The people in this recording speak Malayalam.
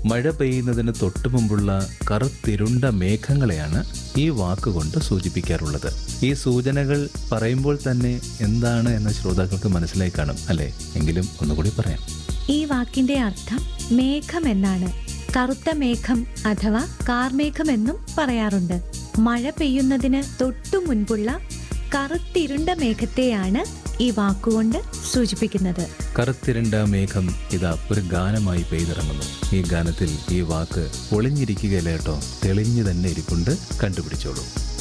മഴ പെയ്യുന്നതിന് തൊട്ടു മുമ്പുള്ള കറുത്തിരുണ്ട മേഘങ്ങളെയാണ് ഈ വാക്കുകൊണ്ട് സൂചിപ്പിക്കാറുള്ളത് ഈ സൂചനകൾ പറയുമ്പോൾ തന്നെ എന്താണ് എന്ന് ശ്രോതാക്കൾക്ക് മനസ്സിലായി കാണും അല്ലേ എങ്കിലും ഒന്നുകൂടി പറയാം ഈ വാക്കിന്റെ അർത്ഥം മേഘം എന്നാണ് കറുത്ത മേഘം അഥവാ കാർമേഘം എന്നും പറയാറുണ്ട് മഴ പെയ്യുന്നതിന് തൊട്ടു മുൻപുള്ള കറുത്തിരുണ്ട മേഘത്തെയാണ് ഈ വാക്കുകൊണ്ട് സൂചിപ്പിക്കുന്നത് കറുത്തിരണ്ട മേഘം ഇതാ ഒരു ഗാനമായി പെയ്തിറങ്ങുന്നു ഈ ഗാനത്തിൽ ഈ വാക്ക് ഒളിഞ്ഞിരിക്കുകയല്ല കേട്ടോ തെളിഞ്ഞു തന്നെ ഇരിപ്പുണ്ട് കണ്ടുപിടിച്ചോളൂ